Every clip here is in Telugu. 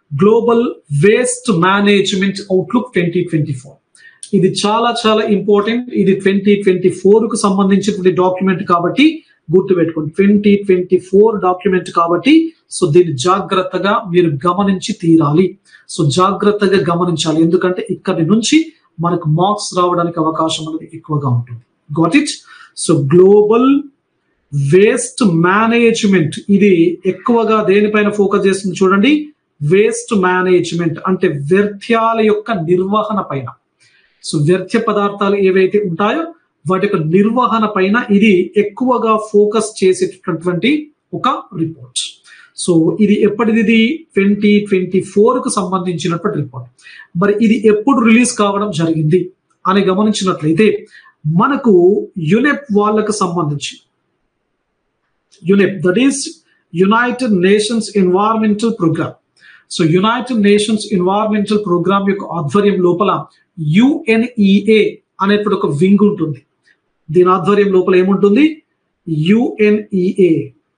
Global waste management outlook twenty twenty four ఇది చాలా చాలా ఇంపార్టెంట్ ఇది ట్వంటీ ట్వంటీ ఫోర్ కు సంబంధించినటువంటి డాక్యుమెంట్ కాబట్టి గుర్తుపెట్టుకోండి ట్వంటీ ట్వంటీ ఫోర్ డాక్యుమెంట్ కాబట్టి సో దీన్ని జాగ్రత్తగా మీరు గమనించి తీరాలి సో జాగ్రత్తగా గమనించాలి ఎందుకంటే ఇక్కడి నుంచి మనకు మార్క్స్ రావడానికి అవకాశం అనేది ఎక్కువగా ఉంటుంది got it so global waste management ఇది ఎక్కువగా దేనిపైన ఫోకస్ చేస్తుంది చూడండి వేస్ట్ మేనేజ్మెంట్ అంటే వ్యర్థాల యొక్క నిర్వహణ పైన సో వ్యర్థ పదార్థాలు ఏవైతే ఉంటాయో వాటి యొక్క నిర్వహణ పైన ఇది ఎక్కువగా ఫోకస్ చేసేటటువంటి ఒక రిపోర్ట్ సో ఇది ఎప్పటిది ట్వంటీ ట్వంటీ ఫోర్ కు సంబంధించినటువంటి రిపోర్ట్ మరి ఇది ఎప్పుడు రిలీజ్ కావడం జరిగింది అని గమనించినట్లయితే మనకు యునెప్ వాళ్ళకు సంబంధించి UNEP that is United Nations environmental programme so United Nations environmental programme యొక్క ఆధ్వర్యం లోపల యుఎన్ఈఏ అనేటువంటి ఒక వింగ్ ఉంటుంది దీని ఆధ్వర్యం లోపల ఏముంటుంది UNEA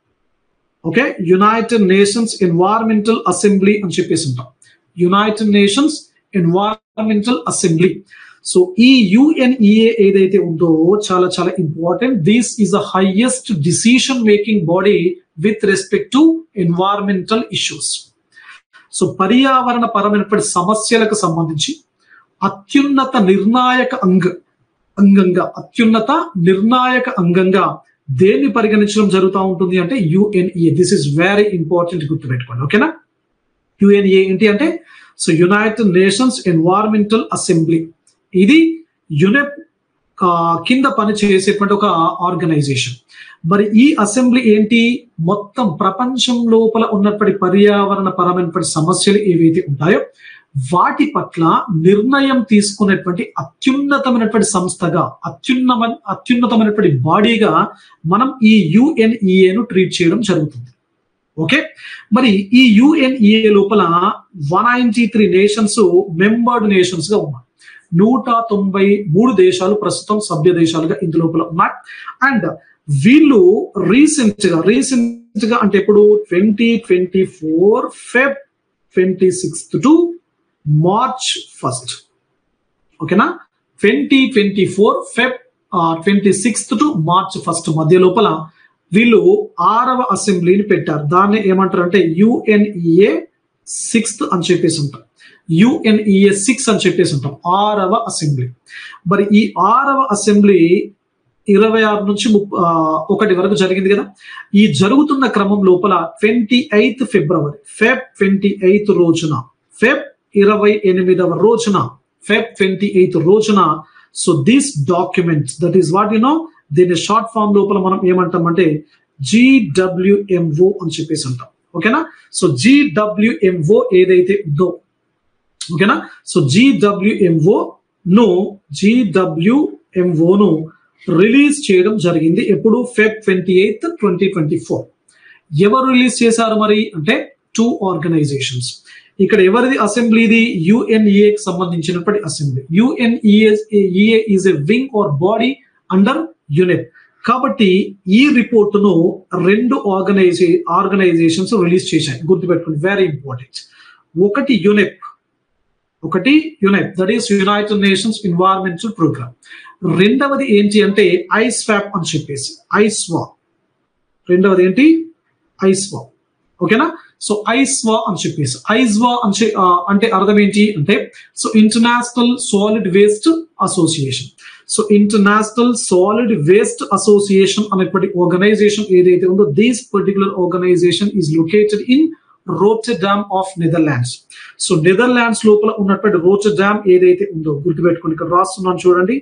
okay United Nations environmental assembly అని చెప్పేసి ఉంటాం United Nations environmental assembly so ఈ యుఎన్ఈఏ ఏదైతే ఉందో చాలా చాలా important this is the highest decision making body with respect to environmental issues so పర్యావరణ పరమైనటువంటి సమస్యలకు సంబంధించి అత్యున్నత నిర్ణాయక అంగ అంగంగా అత్యున్నత నిర్ణాయక అంగంగా దేన్ని పరిగణించడం జరుగుతూ ఉంటుంది అంటే UNEA this is very important గుర్తుపెట్టుకోండి ఓకేనా యుఎన్ఏ ఏంటి అంటే so United Nations environmental assembly ఇది యునెప్ కింద పని చేసేటువంటి ఒక ఆర్గనైజేషన్ మరి ఈ అసెంబ్లీ ఏంటి మొత్తం ప్రపంచం లోపల ఉన్నటువంటి పర్యావరణ పరమైనటువంటి సమస్యలు ఏవైతే ఉంటాయో వాటి పట్ల నిర్ణయం తీసుకునేటువంటి అత్యున్నతమైనటువంటి సంస్థగా అత్యున్నమ అత్యున్నతమైనటువంటి బాడీగా మనం ఈ యుఎన్ఈఏను ట్రీట్ చేయడం జరుగుతుంది ఓకే మరి ఈ యుఎన్ఈఏ లోపల one ninety three nations member nations గా ఉన్నాయి నూట తొంభై మూడు దేశాలు ప్రస్తుతం సభ్య దేశాలుగా ఇందు లోపల ఉన్నాయి అండ్ వీళ్ళు రీసెంట్ గా రీసెంట్ గా అంటే ఇప్పుడు twenty twenty four Feb twenty sixth to March first ఓకేనా twenty twenty four Feb twenty sixth to March first మధ్య లోపల వీళ్ళు ఆరవ అసెంబ్లీని పెట్టారు దాన్ని ఏమంటారు అంటే యుఎన్ఈఏ సిక్స్త్ అని చెప్పేసి ఉంటాం యుఎన్ఈఏ సిక్స్ అని చెప్పేసి ఉంటాం ఆరవ అసెంబ్లీ మరి ఈ ఆరవ అసెంబ్లీ ఇరవై ఆరు నుంచి ఒకటి వరకు జరిగింది కదా ఈ జరుగుతున్న క్రమం లోపల ట్వంటీ ఎయిత్ ఫిబ్రవరి ఫెబ్ ట్వంటీ ఎయిత్ రోజున ఫెబ్ ఇరవై ఎనిమిదవ రోజున ఫెబ్ ట్వంటీ ఎయిత్ రోజున so this document that is what you know దీని షార్ట్ ఫామ్ లోపల మనం ఏమంటామంటే జిడబ్ల్యూఎంఓ అని చెప్పేసి అంటాం ఓకేనా సో జిడబ్ల్యూఎంఓ ఏదైతే ఉందో ఓకేనా సో జిడబ్ల్యూఎంఓ ను జిడబ్ల్యూఎంఓను రిలీజ్ చేయడం జరిగింది ఎప్పుడు Feb twenty eighth twenty twenty four ఎవరు రిలీజ్ చేశారు మరి అంటే టూ ఆర్గనైజేషన్స్ ఇక్కడ ఎవరిది అసెంబ్లీది యుఎన్ఈఏకి సంబంధించినప్పటి assembly UNEA is a wing or body under UNEP కాబట్టి ఈ రిపోర్టును రెండు ఆర్గనైజే ఆర్గనైజేషన్స్ రిలీజ్ చేశాయి గుర్తుపెట్టుకోండి వెరీ ఇంపార్టెంట్ ఒకటి యునెప్ ఒకటి UNEP that is United Nations environmental programme రెండవది ఏంటి అంటే ఐస్వాప్ అని చెప్పేసి ఐస్వా రెండవది ఏంటి ఐస్వా ఓకేనా సో ఐస్వా అని చెప్పేసి ఐస్వా అని చె- ఆ, అంటే అర్థం ఏంటి అంటే so international solid waste association so international solid waste association అనేటువంటి ఆర్గనైజేషన్ ఏదైతే ఉందో these particular organisation is located in Rotterdam of Netherlands so Netherlands లోపల ఉన్నటువంటి రోటర్డామ్ ఏదైతే ఉందో గుర్తుపెట్టుకోండి ఇక్కడ రాస్తున్నాను చూడండి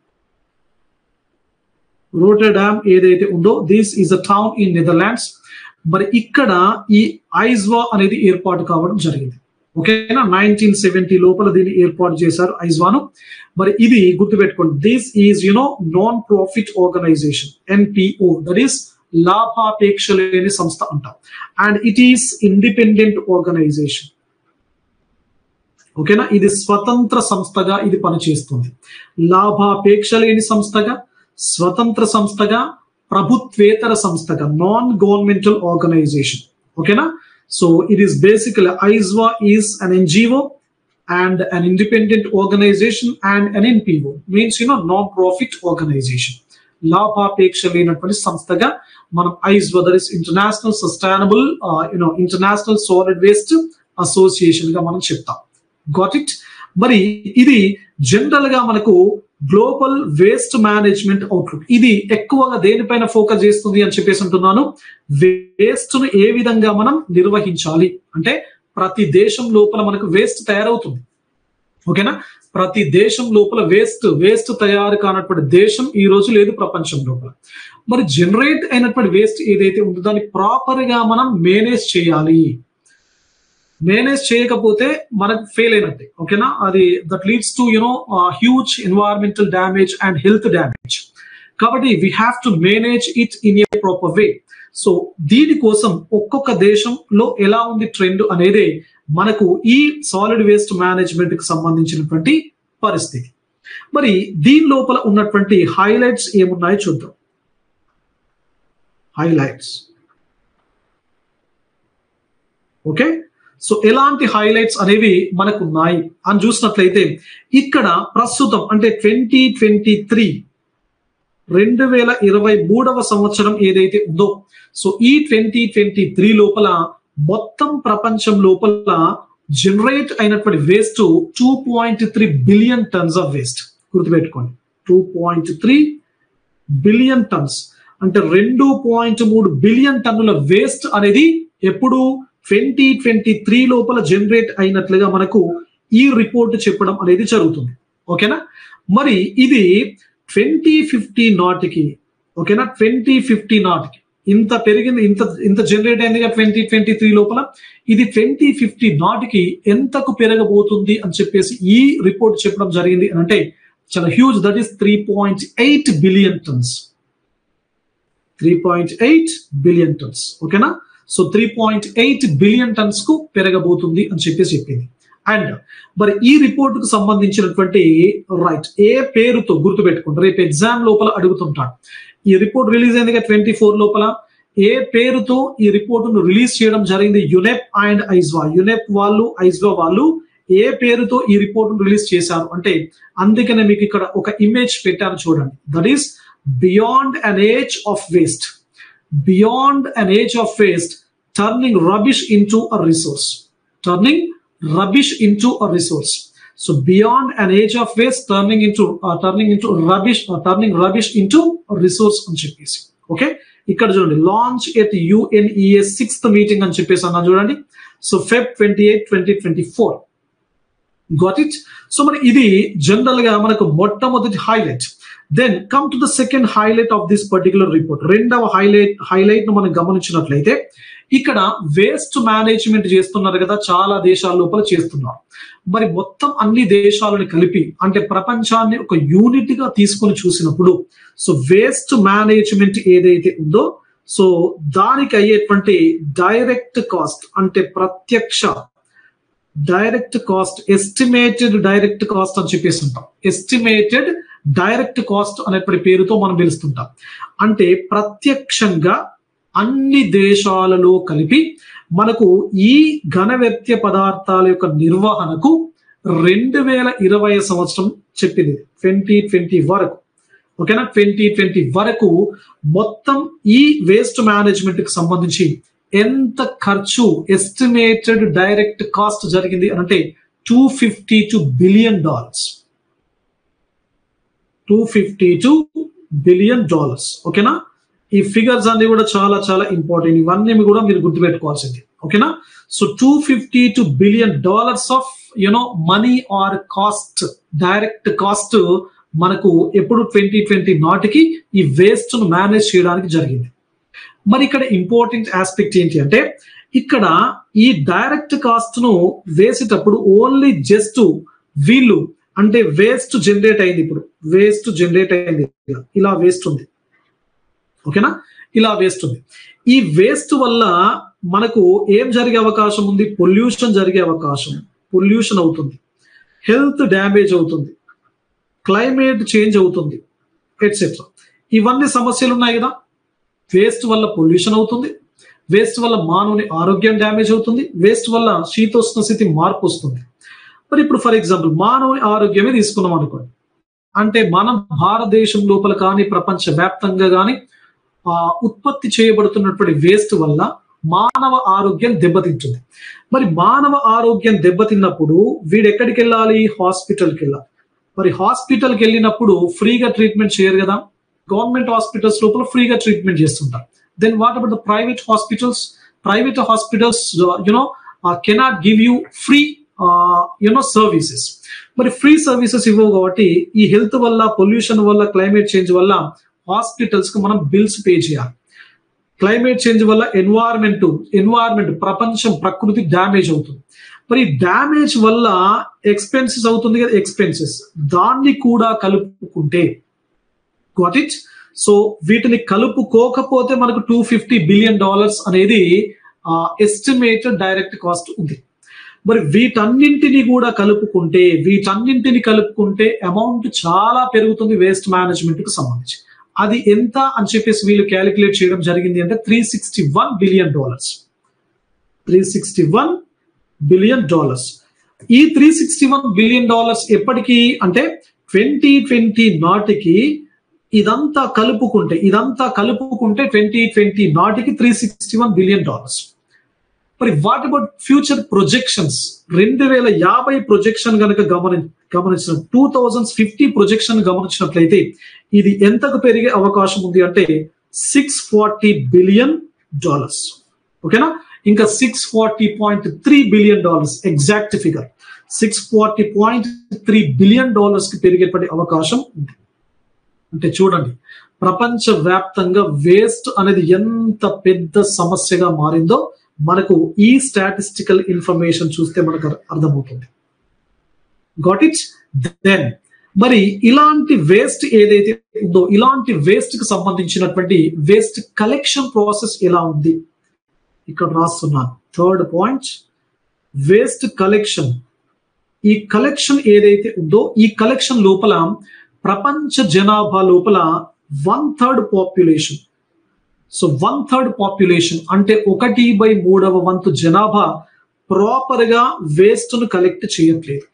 రోటర్డామ్ ఏదైతే ఉందో this is a town in Netherlands మరి ఇక్కడ ఈ ఐజ్వా అనేది ఏర్పాటు కావడం జరిగింది ఓకేనా నైన్టీన్ సెవెంటీ లోపల దీన్ని ఏర్పాటు చేశారు ఐజ్వాను మరి ఇది గుర్తుపెట్టుకోండి this is you know non profit organisation NPO that is లాభాపేక్ష లేని సంస్థ అంటాం and it is independent organisation ఓకేనా ఇది స్వతంత్ర సంస్థగా ఇది పనిచేస్తుంది లాభాపేక్ష లేని సంస్థగా స్వతంత్ర సంస్థగా ప్రభుత్వేతర సంస్థగా నాన్ గవర్నమెంటల్ ఆర్గనైజేషన్ ఓకేనా సో ఇట్ ఈస్ బేసికలీ ఐజ్వా is an NGO and an independent organization and an NPO means you know non-profit organization లాభాపేక్ష లేనటువంటి సంస్థగా మనం ISWA is international sustainable you know international solid waste association గా మనం చెప్తాం గాట్ ఇట్ మరి ఇది జనరల్ గా మనకు గ్లోబల్ వేస్ట్ మేనేజ్మెంట్ అవుట్లుక్ ఇది ఎక్కువగా దేనిపైన ఫోకస్ చేస్తుంది అని చెప్పేసి అంటున్నాను వేస్ట్ ను ఏ విధంగా మనం నిర్వహించాలి అంటే ప్రతి దేశం లోపల మనకు వేస్ట్ తయారవుతుంది ఓకేనా ప్రతి దేశం లోపల వేస్ట్ వేస్ట్ తయారు కానటువంటి దేశం ఈ రోజు లేదు ప్రపంచం లోపల మరి జనరేట్ అయినటువంటి వేస్ట్ ఏదైతే ఉందో దాన్ని ప్రాపర్ గా మనం మేనేజ్ చేయాలి మేనేజ్ చేయకపోతే మనకు ఫెయిల్ అయినట్టే ఓకేనా అది that leads to you know huge environmental damage and health damage కాబట్టి we have to manage it in a proper way so దీనికోసం ఒక్కొక్క దేశంలో ఎలా ఉంది ట్రెండ్ అనేది మనకు ఈ సాలిడ్ వేస్ట్ మేనేజ్మెంట్ కి సంబంధించినటువంటి పరిస్థితి మరి దీని లోపల ఉన్నటువంటి హైలైట్స్ ఏమున్నాయో చూద్దాం హైలైట్స్ ఓకే సో ఎలాంటి హైలైట్స్ అనేవి మనకు ఉన్నాయి అని చూసినట్లయితే ఇక్కడ ప్రస్తుతం అంటే ట్వంటీ ట్వంటీ త్రీ రెండు వేల ఇరవై మూడవ సంవత్సరం ఏదైతే ఉందో సో ఈ ట్వంటీ ట్వంటీ త్రీ లోపల మొత్తం ప్రపంచం లోపల జనరేట్ అయినటువంటి waste two point three billion tons of waste గుర్తుపెట్టుకోండి two point three billion tons అంటే రెండు పాయింట్ మూడు బిలియన్ టన్నుల వేస్ట్ అనేది ఎప్పుడు ట్వంటీ ట్వంటీ త్రీ లోపల జనరేట్ అయినట్లుగా మనకు ఈ రిపోర్ట్ చెప్పడం అనేది జరుగుతుంది ఓకేనా మరి ఇది ట్వంటీ ఫిఫ్టీ నాటికి ఓకేనా ట్వంటీ ఫిఫ్టీ నాటికి ఇంత పెరిగింది ఇంత ఇంత జనరేట్ అయిందిగా ట్వంటీ ట్వంటీ త్రీ లోపల ఇది ట్వంటీ ఫిఫ్టీ నాటికి ఎంతకు పెరగబోతుంది అని చెప్పేసి ఈ రిపోర్ట్ చెప్పడం జరిగింది అని అంటే చాలా huge that is three point eight billion tons three point eight billion tons ఓకేనా so three point eight billion tons కు పెరగబోతుంది అని చెప్పేసి చెప్పింది అండ్ మరి ఈ రిపోర్ట్ కు సంబంధించినటువంటి రైట్ ఏ పేరుతో గుర్తుపెట్టుకుంటారు రేపు ఎగ్జామ్ లోపల అడుగుతుంటాడు ఈ రిపోర్ట్ రిలీజ్ అయింది ట్వంటీ ఫోర్ లోపల ఏ పేరుతో ఈ రిపోర్ట్ ను రిలీజ్ చేయడం జరిగింది యునెప్ అండ్ ఐజ్వా యునెప్ వాళ్ళు ఐజ్వా వాళ్ళు ఏ పేరుతో ఈ రిపోర్ట్ ను రిలీజ్ చేశారు అంటే అందుకనే మీకు ఇక్కడ ఒక ఇమేజ్ పెట్టాను చూడండి that is beyond an age of waste beyond an age of waste turning rubbish into a resource turning rubbish into a resource. So beyond an age of waste, turning into uh, turning into rubbish, uh, turning rubbish into a resource అని చెప్పేసి ఓకే ఇక్కడ చూడండి launch at UNEA's sixth meeting అని చెప్పేసి అన్నా చూడండి so Feb twenty eighth twenty twenty four got it so మరి ఇది జనరల్ గా మనకు మొట్టమొదటి highlight then come to the second highlight of this particular report రెండవ హైలైట్ హైలైట్ ను మనం గమనించినట్లయితే ఇక్కడ వేస్ట్ మేనేజ్మెంట్ చేస్తున్నారు కదా చాలా దేశాల లోపల చేస్తున్నారు మరి మొత్తం అన్ని దేశాలను కలిపి అంటే ప్రపంచాన్ని ఒక యూనిట్ గా తీసుకొని చూసినప్పుడు సో వేస్ట్ మేనేజ్మెంట్ ఏదైతే ఉందో సో దానికి అయ్యేటువంటి డైరెక్ట్ కాస్ట్ అంటే ప్రత్యక్ష direct cost estimated direct cost అని చెప్పేసి ఉంటాం ఎస్టిమేటెడ్ డైరెక్ట్ కాస్ట్ అనేటువంటి పేరుతో మనం పిలుస్తుంటాం అంటే ప్రత్యక్షంగా అన్ని దేశాలలో కలిపి మనకు ఈ ఘన వ్యక్త్య పదార్థాల యొక్క నిర్వహణకు రెండు వేల ఇరవై సంవత్సరం చెప్పింది ట్వంటీ ట్వంటీ వరకు ఓకేనా ట్వంటీ ట్వంటీ వరకు మొత్తం ఈ వేస్ట్ మేనేజ్మెంట్ కి సంబంధించి ఎంత ఖర్చు ఎస్టిమేటెడ్ డైరెక్ట్ కాస్ట్ జరిగింది అని అంటే two fifty two billion dollars two fifty two billion dollars ఓకేనా ఈ ఫిగర్స్ అన్ని కూడా చాలా చాలా ఇంపార్టెంట్ ఇవన్నీ కూడా మీరు గుర్తుపెట్టుకోవాల్సింది ఓకేనా so two fifty two billion dollars of you know money or cost direct cost మనకు ఎప్పుడు ట్వంటీ ట్వంటీ నాటికి ఈ వేస్ట్ ను మేనేజ్ చేయడానికి జరిగింది మరి ఇక్కడ ఇంపార్టెంట్ ఆస్పెక్ట్ ఏంటి అంటే ఇక్కడ ఈ డైరెక్ట్ కాస్ట్ ను వేసేటప్పుడు ఓన్లీ జస్ట్ వీళ్ళు అంటే వేస్ట్ జనరేట్ అయింది ఇప్పుడు వేస్ట్ జనరేట్ అయింది ఇలా వేస్ట్ ఉంది ఓకేనా ఇలా వేస్ట్ ఉంది ఈ వేస్ట్ వల్ల మనకు ఏం జరిగే అవకాశం ఉంది పొల్యూషన్ జరిగే అవకాశం పొల్యూషన్ అవుతుంది హెల్త్ డ్యామేజ్ అవుతుంది క్లైమేట్ చేంజ్ అవుతుంది ఎట్సెట్రా ఇవన్నీ సమస్యలు ఉన్నాయి కదా వేస్ట్ వల్ల పొల్యూషన్ అవుతుంది వేస్ట్ వల్ల మానవుని ఆరోగ్యం డ్యామేజ్ అవుతుంది వేస్ట్ వల్ల శీతోష్ణ స్థితి మార్పు వస్తుంది మరి ఇప్పుడు ఫర్ ఎగ్జాంపుల్ మానవుని ఆరోగ్యమే తీసుకున్నాం అనుకోండి అంటే మనం భారతదేశం లోపల కానీ ప్రపంచ వ్యాప్తంగా కానీ ఆ ఉత్పత్తి చేయబడుతున్నటువంటి వేస్ట్ వల్ల మానవ ఆరోగ్యం దెబ్బతింటుంది మరి మానవ ఆరోగ్యం దెబ్బతిన్నప్పుడు వీడు ఎక్కడికి వెళ్ళాలి హాస్పిటల్కి వెళ్ళాలి మరి హాస్పిటల్కి వెళ్ళినప్పుడు ఫ్రీగా ట్రీట్మెంట్ చేయరు కదా గవర్నమెంట్ హాస్పిటల్స్ లోపల ఫ్రీగా ట్రీట్మెంట్ చేస్తుంటారు then what about the private hospitals private hospitals you know cannot give you free you know services మరి ఫ్రీ సర్వీసెస్ ఇవ్వవు కాబట్టి ఈ హెల్త్ వల్ల పొల్యూషన్ వల్ల క్లైమేట్ చేంజ్ వల్ల హాస్పిటల్స్ కి మనం బిల్స్ పే చేయాలి క్లైమేట్ చేంజ్ వల్ల ఎన్వైర్మెంట్ ఎన్వైర్మెంట్ ప్రపంచం ప్రకృతి డ్యామేజ్ అవుతుంది మరి డ్యామేజ్ వల్ల ఎక్స్పెన్సెస్ అవుతుంది కదా ఎక్స్పెన్సెస్ దాన్ని కూడా కలుపుకుంటే గాట్ ఇట్ సో వీటిని కలుపుకోకపోతే మనకు టూ ఫిఫ్టీ బిలియన్ డాలర్స్ అనేది ఎస్టిమేటెడ్ డైరెక్ట్ కాస్ట్ ఉంది మరి వీటన్నింటిని కూడా కలుపుకుంటే వీటన్నింటిని కలుపుకుంటే అమౌంట్ చాలా పెరుగుతుంది వేస్ట్ మేనేజ్మెంట్ కు సంబంధించి అది ఎంత అని చెప్పేసి వీళ్ళు క్యాలిక్యులేట్ చేయడం జరిగింది అంటే three sixty one billion dollars three sixty one billion dollars ఈ three sixty one billion dollars ఎప్పటికీ అంటే ట్వంటీ ట్వంటీ నాటికి ఇదంతా కలుపుకుంటే ఇదంతా కలుపుకుంటే ట్వంటీ ట్వంటీ నాటికి three sixty one billion dollars మరి వాట్ అబౌట్ ఫ్యూచర్ ప్రొజెక్షన్స్ రెండు వేల యాభై ప్రొజెక్షన్ కనుక గమని గమనించిన టూ థౌజండ్ ఫిఫ్టీ ప్రొజెక్షన్ గమనించినట్లయితే ఇది ఎంతకు పెరిగే అవకాశం ఉంది అంటే సిక్స్ ఫార్టీ బిలియన్ డాలర్స్ ఓకేనా ఇంకా six forty point three billion dollars exact figure six forty point three billion dollars కి పెరిగేపడే అవకాశం ఉంది అంటే చూడండి ప్రపంచ వ్యాప్తంగా వేస్ట్ అనేది ఎంత పెద్ద సమస్యగా మారిందో మనకు ఈ స్టాటిస్టికల్ ఇన్ఫర్మేషన్ చూస్తే మనకు అర్థమవుతుంది గాట్ ఇట్ దెన్ మరి ఇలాంటి వేస్ట్ ఏదైతే ఉందో ఇలాంటి వేస్ట్ కి సంబంధించినటువంటి వేస్ట్ కలెక్షన్ ప్రాసెస్ ఎలా ఉంది ఇక్కడ రాస్తున్నాను థర్డ్ పాయింట్ వేస్ట్ కలెక్షన్ ఈ కలెక్షన్ ఏదైతే ఉందో ఈ కలెక్షన్ లోపల ప్రపంచ జనాభా లోపల one third population so one third population అంటే ఒకటి బై మూడవ వంతు జనాభా ప్రాపర్ గా వేస్ట్ ను కలెక్ట్ చేయట్లేదు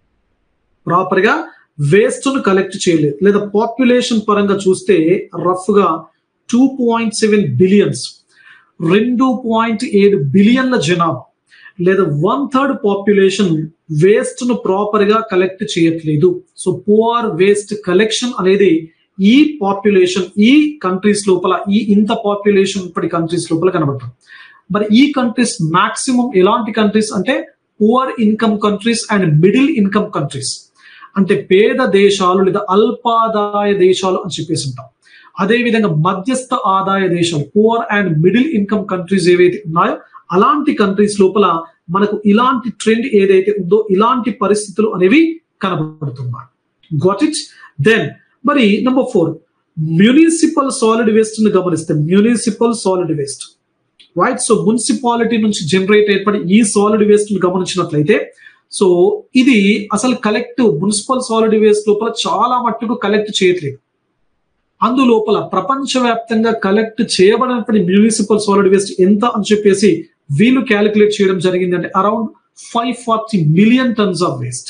ప్రాపర్ గా వేస్ట్ ను కలెక్ట్ చేయలేదు లేదా పాపులేషన్ పరంగా చూస్తే రఫ్ గా టూ పాయింట్ సెవెన్ బిలియన్స్ రెండు పాయింట్ ఏడు బిలియన్ల జనాభా లేదా వన్ థర్డ్ పాపులేషన్ వేస్ట్ ను ప్రాపర్ గా కలెక్ట్ చేయట్లేదు సో పువర్ వేస్ట్ కలెక్షన్ అనేది ఈ పాపులేషన్ ఈ కంట్రీస్ లోపల ఈ ఇంత పాపులేషన్ ఇప్పటి కంట్రీస్ లోపల కనబడుతుంది మరి ఈ కంట్రీస్ మాక్సిమం ఎలాంటి కంట్రీస్ అంటే poor income countries and middle income countries అంటే పేద దేశాలు లేదా అల్పాదాయ దేశాలు అని చెప్పేసి ఉంటాం అదే విధంగా మధ్యస్థ ఆదాయ దేశాలు poor and middle income countries ఏవైతే ఉన్నాయో అలాంటి కంట్రీస్ లోపల మనకు ఇలాంటి ట్రెండ్ ఏదైతే ఉందో ఇలాంటి పరిస్థితులు అనేవి కనబడుతున్నాయి గాట్ ఇట్ దెన్ మరి number four municipal solid waste ని గమనిస్తే municipal solid waste right so municipality నుంచి జనరేట్ ఏర్పడి ఈ సాలిడ్ వేస్ట్ ని గమనించినట్లయితే సో ఇది అసలు కలెక్ట్ మున్సిపల్ సాలిడ్ వేస్ట్ లోపల చాలా మట్టుకు కలెక్ట్ చేయట్లేదు అందులోపల ప్రపంచవ్యాప్తంగా కలెక్ట్ చేయబడినటువంటి మ్యూనిసిపల్ సాలిడ్ వేస్ట్ ఎంత అని చెప్పేసి వీళ్ళు క్యాలిక్యులేట్ చేయడం జరిగింది అంటే around five forty million tons of waste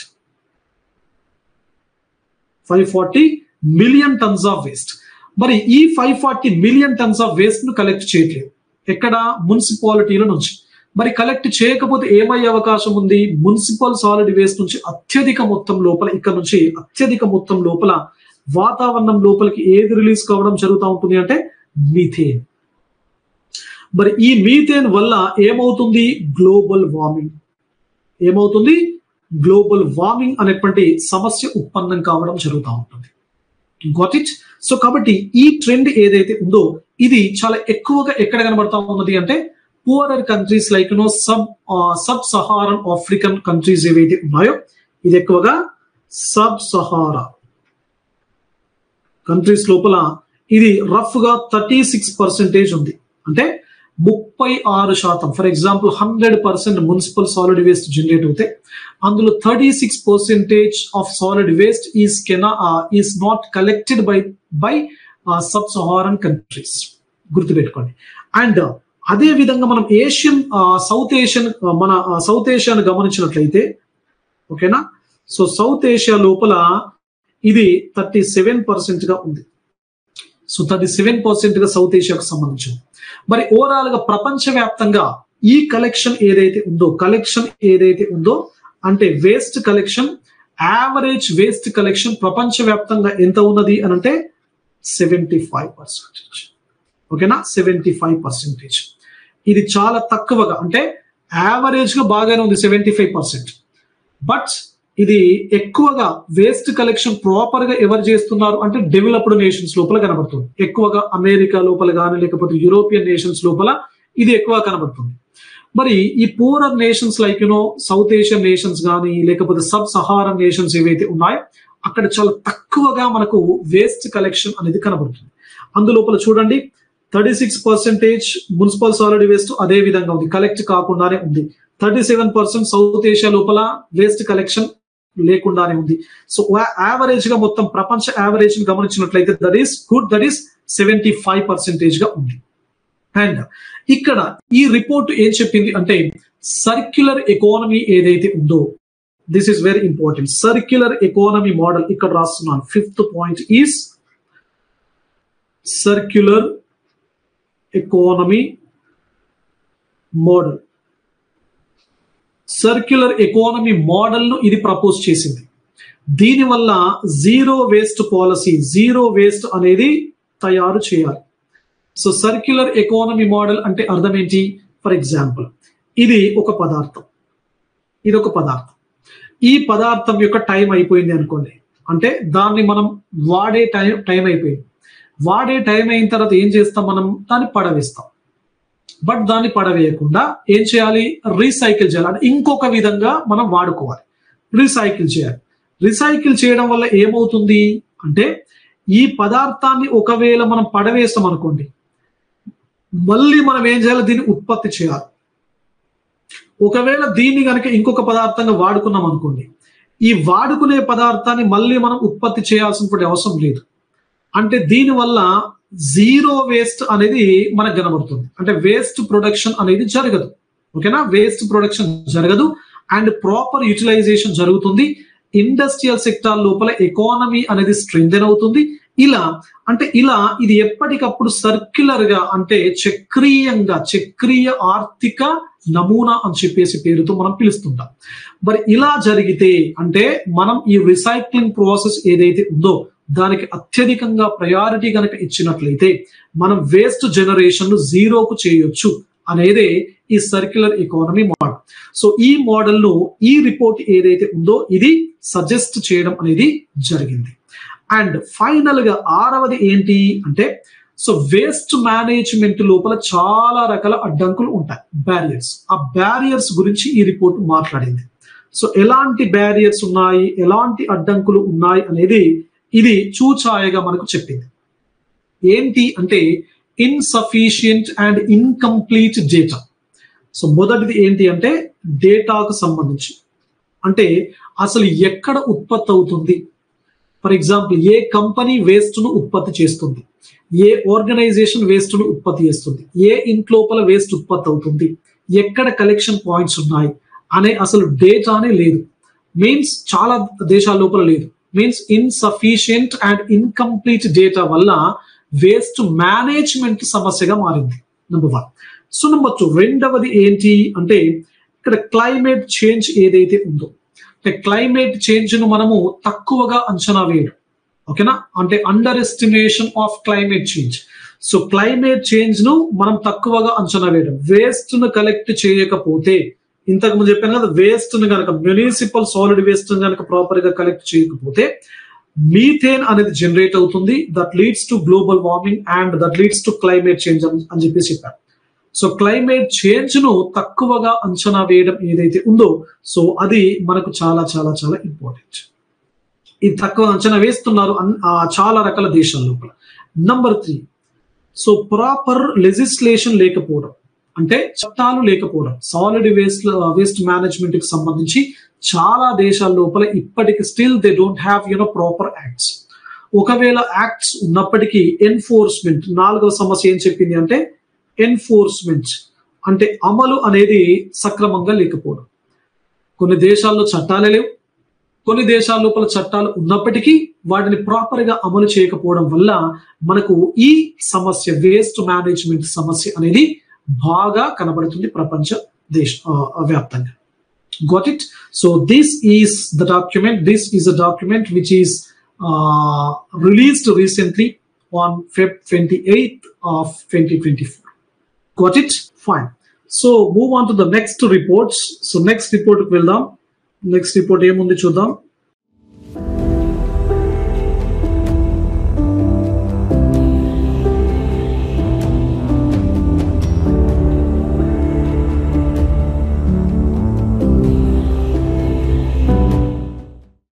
five forty million tons of waste మరి ఈ five forty million tons of waste ను కలెక్ట్ చేయట్లేదు ఎక్కడ మున్సిపాలిటీల నుంచి మరి కలెక్ట్ చేయకపోతే ఏమయ్యే అవకాశం ఉంది మున్సిపల్ సాలిడ్ వేస్ట్ నుంచి అత్యధిక మొత్తం లోపల ఇక్కడ నుంచి అత్యధిక మొత్తం లోపల వాతావరణం లోపలికి ఏది రిలీజ్ కావడం జరుగుతూ ఉంటుంది అంటే మీథేన్ మరి ఈ మీథేన్ వల్ల ఏమవుతుంది గ్లోబల్ వార్మింగ్ ఏమవుతుంది గ్లోబల్ వార్మింగ్ అనేటువంటి సమస్య ఉత్పన్నం కావడం జరుగుతూ ఉంటుంది గాట్ ఇట్ సో కాబట్టి ఈ ట్రెండ్ ఏదైతే ఉందో ఇది చాలా ఎక్కువగా ఎక్కడ కనబడతా ఉన్నది అంటే poorer countries like no sub sub Saharan African countries ఏవైతే ఉన్నాయో ఇది ఎక్కువగా సబ్ సహారా కంట్రీస్ లోపల ఇది రఫ్ గా థర్టీ సిక్స్ పర్సెంటేజ్ ఉంది అంటే ముప్పై ఆరు శాతం for example hundred percent municipal solid waste generate అవుతే అందులో thirty six percentage of solid waste is కెనా is not collected by by sub Saharan countries గుర్తుపెట్టుకోండి అండ్ అదే విధంగా మనం ఏషియన్ సౌత్ ఏషియన్ మన సౌత్ ఏషియాను గమనించినట్లయితే ఓకేనా సో సౌత్ ఏషియా లోపల ఇది థర్టీ సెవెన్ పర్సెంట్ గా ఉంది సో థర్టీ సెవెన్ పర్సెంట్ గా సౌత్ ఏషియాకు సంబంధించింది మరి ఓవరాల్ గా ప్రపంచవ్యాప్తంగా ఈ కలెక్షన్ ఏదైతే ఉందో కలెక్షన్ ఏదైతే ఉందో అంటే waste collection average waste collection ప్రపంచవ్యాప్తంగా ఎంత ఉన్నది అని అంటే సెవెంటీ ఫైవ్ పర్సెంటేజ్ ఓకేనా సెవెంటీ ఫైవ్ పర్సెంటేజ్ ఇది చాలా తక్కువగా అంటే యావరేజ్ గా బాగానే ఉంది సెవెంటీ ఫైవ్ పర్సెంట్ బట్ ఇది ఎక్కువగా వేస్ట్ కలెక్షన్ ప్రాపర్ గా ఎవరు చేస్తున్నారు అంటే డెవలప్డ్ నేషన్స్ లోపల కనబడుతుంది ఎక్కువగా అమెరికా లోపల కానీ లేకపోతే యూరోపియన్ నేషన్స్ లోపల ఇది ఎక్కువ కనబడుతుంది మరి ఈ poorer nations like you know south Asian nations కానీ లేకపోతే సబ్ సహారన్ నేషన్స్ ఏవైతే ఉన్నాయో అక్కడ చాలా తక్కువగా మనకు వేస్ట్ కలెక్షన్ అనేది కనబడుతుంది అందులోపల చూడండి thirty six percentage municipal solid waste అదే విధంగా ఉంది కలెక్ట్ కాకుండానే ఉంది thirty seven percent south Asia లోపల వేస్ట్ కలెక్షన్ లేకుండానే ఉంది సో యావరేజ్ గా మొత్తం ప్రపంచ యావరేజ్ ని గమనించినట్లయితే that is good that is seventy five percentage గా ఉంది అండ్ ఇక్కడ ఈ రిపోర్ట్ ఏం చెప్పింది అంటే సర్క్యులర్ ఎకానమీ ఏదైతే ఉందో this is very important circular economy model ఇక్కడ రాస్తున్నాను fifth point is circular economy model circular economy model ను ఇది ప్రపోజ్ చేసింది దీనివల్ల zero waste policy zero waste అనేది తయారు చేయాలి సో సర్క్యులర్ ఎకానమీ మోడల్ అంటే అర్థం ఏంటి ఫర్ ఎగ్జాంపుల్ ఇది ఒక పదార్థం ఇది ఒక పదార్థం ఈ పదార్థం యొక్క టైం అయిపోయింది అనుకోండి అంటే దాన్ని మనం వాడే టైం టైం అయిపోయింది వాడే టైం అయిన తర్వాత ఏం చేస్తాం మనం దాన్ని పడవేస్తాం బట్ దాన్ని పడవేయకుండా ఏం చేయాలి రీసైకిల్ చేయాలి అంటే ఇంకొక విధంగా మనం వాడుకోవాలి రీసైకిల్ చేయాలి రీసైకిల్ చేయడం వల్ల ఏమవుతుంది అంటే ఈ పదార్థాన్ని ఒకవేళ మనం పడవేస్తాం అనుకోండి మళ్ళీ మనం ఏం చేయాలి దీన్ని ఉత్పత్తి చేయాలి ఒకవేళ దీన్ని కనుక ఇంకొక పదార్థంగా వాడుకున్నాం అనుకోండి ఈ వాడుకునే పదార్థాన్ని మళ్ళీ మనం ఉత్పత్తి చేయాల్సినటువంటి అవసరం లేదు అంటే దీనివల్ల జీరో వేస్ట్ అనేది మనకు కనబడుతుంది అంటే వేస్ట్ ప్రొడక్షన్ అనేది జరగదు ఓకేనా వేస్ట్ ప్రొడక్షన్ జరగదు అండ్ ప్రాపర్ యూటిలైజేషన్ జరుగుతుంది ఇండస్ట్రియల్ సెక్టార్ లోపల ఎకానమీ అనేది స్ట్రెంగ్ అవుతుంది ఇలా అంటే ఇలా ఇది ఎప్పటికప్పుడు సర్క్యులర్ గా అంటే చక్రీయంగా చక్రీయ ఆర్థిక నమూనా అని చెప్పేసి పేరుతో మనం పిలుస్తుంటాం మరి ఇలా జరిగితే అంటే మనం ఈ రీసైక్లింగ్ ప్రాసెస్ ఏదైతే ఉందో దానికి అత్యధికంగా ప్రయారిటీ కనుక ఇచ్చినట్లయితే మనం వేస్ట్ జనరేషన్ ను జీరోకు చేయొచ్చు అనేదే ఈ సర్క్యులర్ ఎకానమీ మోడల్ సో ఈ మోడల్ ను ఈ రిపోర్ట్ ఏదైతే ఉందో ఇది సజెస్ట్ చేయడం అనేది జరిగింది అండ్ ఫైనల్ గా ఆరవది ఏంటి అంటే సో వేస్ట్ మేనేజ్మెంట్ లోపల చాలా రకాల అడ్డంకులు ఉంటాయి బ్యారియర్స్ ఆ బ్యారియర్స్ గురించి ఈ రిపోర్ట్ మాట్లాడింది సో ఎలాంటి బ్యారియర్స్ ఉన్నాయి ఎలాంటి అడ్డంకులు ఉన్నాయి అనేది ఇది చూచాయగా మనకు చెప్పింది ఏంటి అంటే insufficient and incomplete data so మొదటిది ఏంటి అంటే డేటాకు సంబంధించి అంటే అసలు ఎక్కడ ఉత్పత్తి అవుతుంది ఫర్ ఎగ్జాంపుల్ ఏ కంపెనీ వేస్ట్ ను ఉత్పత్తి చేస్తుంది ఏ ఆర్గనైజేషన్ వేస్ట్ ను ఉత్పత్తి చేస్తుంది ఏ ఇంట్లోపల వేస్ట్ ఉత్పత్తి అవుతుంది ఎక్కడ కలెక్షన్ పాయింట్స్ ఉన్నాయి అనే అసలు డేటానే లేదు మీన్స్ చాలా దేశాల లోపల లేదు means insufficient and incomplete data వల్ల వేస్ట్ మేనేజ్మెంట్ సమస్యగా మారింది number one so number two రెండవది ఏంటి అంటే ఇక్కడ క్లైమేట్ చేంజ్ ఏదైతే ఉందో అంటే క్లైమేట్ చేంజ్ ను మనము తక్కువగా అంచనా వేయడం ఓకేనా అంటే underestimation of climate change so climate change ను మనం తక్కువగా అంచనా వేయడం వేస్ట్ ను కలెక్ట్ చేయకపోతే ఇంతకు ముందు చెప్పాను కదా వేస్ట్ ను కనుక మునిసిపల్ సాలిడ్ వేస్ట్ కనుక ప్రాపర్ గా కలెక్ట్ చేయకపోతే మీథేన్ అనేది జనరేట్ అవుతుంది that leads to global warming and that leads to climate change అని చెప్పేసి చెప్పారు సో క్లైమేట్ చేంజ్ ను తక్కువగా అంచనా వేయడం ఏదైతే ఉందో సో అది మనకు చాలా చాలా చాలా ఇంపార్టెంట్ ఇది తక్కువ అంచనా వేస్తున్నారు చాలా రకాల దేశాల లోపల number three so proper legislation లేకపోవడం అంటే చట్టాలు లేకపోవడం సాలిడ్ వేస్ట్ వేస్ట్ మేనేజ్మెంట్ కి సంబంధించి చాలా దేశాల లోపల ఇప్పటికి still they don't have you know proper acts ఒకవేళ యాక్ట్స్ ఉన్నప్పటికీ ఎన్ఫోర్స్మెంట్ నాలుగవ సమస్య ఏం చెప్పింది అంటే ఎన్ఫోర్స్మెంట్ అంటే అమలు అనేది సక్రమంగా లేకపోవడం కొన్ని దేశాల్లో చట్టాలే లేవు కొన్ని దేశాల లోపల చట్టాలు ఉన్నప్పటికీ వాటిని ప్రాపర్ గా అమలు చేయకపోవడం వల్ల మనకు ఈ సమస్య వేస్ట్ మేనేజ్మెంట్ సమస్య అనేది బాగా కనబడుతుంది ప్రపంచ దేశ ఆ, వ్యాప్తంగా got it so this is the document this is a document which is uh, released recently on feb 28th of 2024 got it fine so move on to the next reports so next report కి వెళ్దాం నెక్స్ట్ రిపోర్ట్ ఏముంది చూద్దాం